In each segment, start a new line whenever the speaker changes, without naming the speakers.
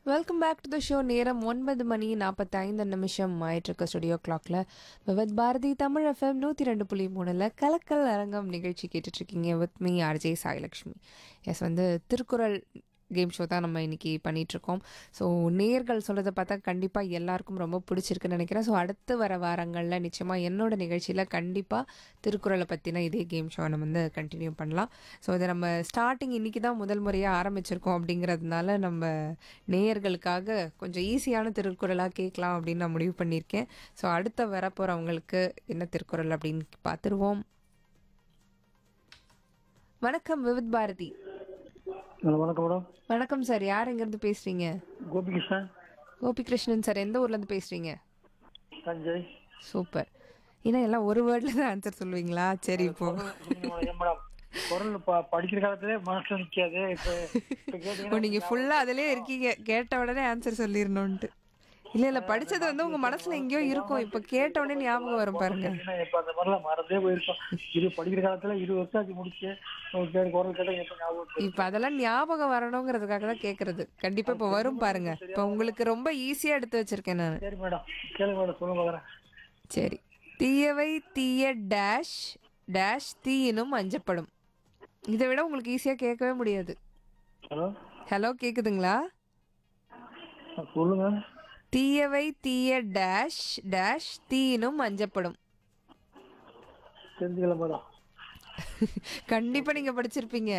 Welcome back to the show நேரம் ஒன்பது மணி நாற்பத்தைந்து நிமிஷம் ஆயிட்டிருக்க ஸ்டுடியோ கிளாக்ல விவத் பாரதி தமிழ் எஃப்எம் நூற்றி ரெண்டு புள்ளி மூணில் கலக்கல் அரங்கம் நிகழ்ச்சி கேட்டுட்ருக்கீங்க with me RJ Sailakshmi yes வந்து திருக்குறள் கேம் ஷோ தான் நம்ம இன்னைக்கு பண்ணிகிட்ருக்கோம் ஸோ நேர்கள் சொல்கிறத பார்த்தா கண்டிப்பாக எல்லாருக்கும் ரொம்ப பிடிச்சிருக்குன்னு நினைக்கிறேன் ஸோ அடுத்து வர வாரங்களில் நிச்சயமாக என்னோட நிகழ்ச்சியில் கண்டிப்பாக திருக்குறளை பற்றின இதே கேம் ஷோ நம்ம வந்து கண்டினியூ பண்ணலாம் ஸோ இதை நம்ம ஸ்டார்டிங் இன்றைக்கி தான் முதல் முறையாக ஆரம்பிச்சிருக்கோம் அப்படிங்கிறதுனால நம்ம நேயர்களுக்காக கொஞ்சம் ஈஸியான திருக்குறளாக கேட்கலாம் அப்படின்னு நான் முடிவு பண்ணியிருக்கேன் ஸோ அடுத்த வரப்போகிறவங்களுக்கு என்ன திருக்குறள் அப்படின்னு பார்த்துருவோம் வணக்கம் விவித் பாரதி
ஹலோ வணக்கம் மேடம்
வணக்கம் சார் யார் எங்கேருந்து பேசுகிறீங்க
கோபிகிருஷ்ணன்
கோபிகிருஷ்ணன் சார் எந்த ஊர்லேருந்து பேசுகிறீங்க
சஞ்சய்
சூப்பர் ஏன்னா எல்லாம் ஒரு வேர்டில் தான் ஆன்சர் சொல்லுவீங்களா சரி இப்போ
ஏன் மேடம் குரல் ப- படிக்கிற காலத்திலே மனசுல நிக்காது இப்ப இப்ப
ஓ
கேட்டீங்கன்னா
நீங்கள் ஃபுல்லாக அதிலே இருக்கீங்க கேட்ட உடனே ஆன்சர் சொல்லிடணுன்ட்டு இல்லை இல்லை படிச்சது வந்து உங்கள் மனசில் எங்கேயோ இருக்கும் இப்போ கேட்ட உடனே ஞாபகம் வரும் பாருங்க
கேட்டீங்கன்னா இப்ப அந்த மாதிரிலாம் மறந்தே போயிருக்கோம் இது படிக்கிற காலத்துல இருபது வருஷம் ஆச்சு முடிச்சு உங்களுக்கு கேட்டு குரல் கேட்டா எப்ப ஞாபகம் இருக்கு?
இப்போ அதெல்லாம் ஞாபகம் வரணுங்கிறதுக்காக தான் கேட்குறது கண்டிப்பாக இப்போ வரும் பாருங்க இப்போ உங்களுக்கு ரொம்ப ஈஸியாக எடுத்து வச்சிருக்கேன் நான்
சரி மேடம் கேளுங்க மேடம் சொல்லுங்க பாக்குறேன்
சரி தீயவை தீய டேஷ் டேஷ் தீயினும் அஞ்சப்படும் இதை விட உங்களுக்கு ஈஸியாக கேட்கவே முடியாது
ஹலோ
ஹலோ கேட்குதுங்களா
சொல்லுங்க
தீயவை தீய டேஷ் டேஷ் தீயினும் அஞ்சப்படும்
தெரிஞ்சுக்கலாம் மேடம்
கண்டிப்பா நீங்க படிச்சிருப்பீங்க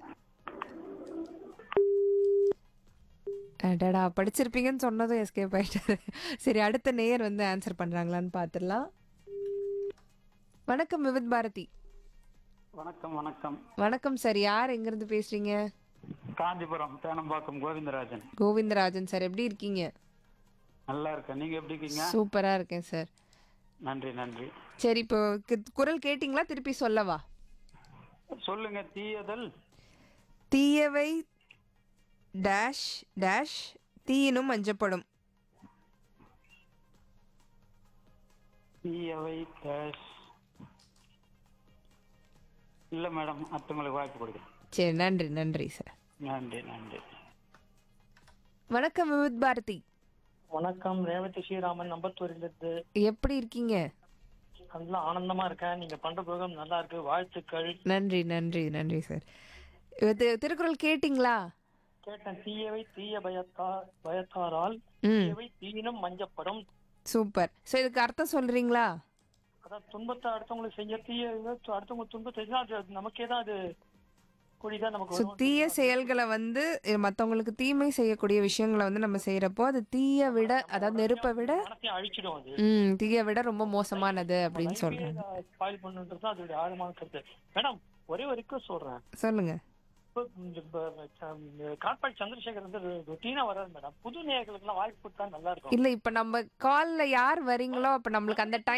அடடா படிச்சிருப்பீங்கன்னு சொன்னதும் எஸ்கேப் ஆயிட்டாரு சரி அடுத்த நேயர் வந்து ஆன்சர் பண்றாங்களான்னு பார்த்துடலாம் வணக்கம் விவித் பாரதி
வணக்கம் வணக்கம்
வணக்கம் சார் யார் எங்கிருந்து பேசுறீங்க
காஞ்சிபுரம் தேனம்பாக்கம் கோவிந்தராஜன்
கோவிந்தராஜன் சார் எப்படி இருக்கீங்க
நல்லா இருக்கேன் நீங்க எப்படி இருக்கீங்க
சூப்பரா இருக்கேன் சார்
நன்றி நன்றி
சரி இப்போ கு- குரல் கேட்டிங்களா திருப்பி சொல்லவா
சொல்லுங்க தீயதல்
தீயவை டேஷ் டேஷ் தீயினும் அஞ்சப்படும்
தீயவை டேஷ் இல்ல மேடம் அடுத்தவங்களுக்கு வாய்ப்பு கொடுக்குறேன்
சரி நன்றி நன்றி சார்
நன்றி நன்றி
வணக்கம் விவித் பாரதி
வணக்கம் ரேவதி ஸ்ரீராமன் நம்பத்தூரில் இருந்து
எப்படி இருக்கீங்க
நல்லா ஆனந்தமா இருக்கேன் நீங்க பண்ற ப்ரோக்ராம் நல்லா இருக்கு வாழ்த்துக்கள்
நன்றி நன்றி நன்றி சார் இது திருக்குறள் கேட்டிங்களா
கேட்டேன் தீயவை தீய பயத்தா பயத்தாரால்
ம்
தீயவை தீயினம் மஞ்சப்படும்
சூப்பர் ஸோ இதுக்கு அர்த்தம் சொல்றீங்களா
அதான் துன்பத்தை அடுத்தவங்களுக்கு செய்ய தீய அடுத்தவங்க துன்பத்தை செஞ்சா அது அது நமக்கே தான் அது குழிதான் நமக்கு
ஸோ
வரும்.
தீய செயல்களை வந்து மற்றவங்களுக்கு தீமை செய்யக்கூடிய விஷயங்களை வந்து நம்ம செய்யறப்போ அது தீய விட அதாவது நெருப்பை விட
மனசையும் அழிச்சிடும் அது
ம் தீய விட ரொம்ப மோசமானது அப்படின்னு சொல்றாங்க
ஸ்பாயில் பண்ணுன்றது தான் அதோட ஆழமான கருத்து மேடம் ஒரே ஒரு ரிக்வஸ்ட் சொல்றேன்
சொல்லுங்க
இப்போ இந்த ப- ச- காட்பாடி சந்திரசேகர் வந்து ரொட்டீனா வராது மேடம் புது நேயர்களுக்கு எல்லாம் வாய்ப்பு கொடுத்தா நல்லா இருக்கும்
இல்ல இப்ப நம்ம கால்ல யார் வரீங்களோ அப்ப நம்மளுக்கு அந்த டைம்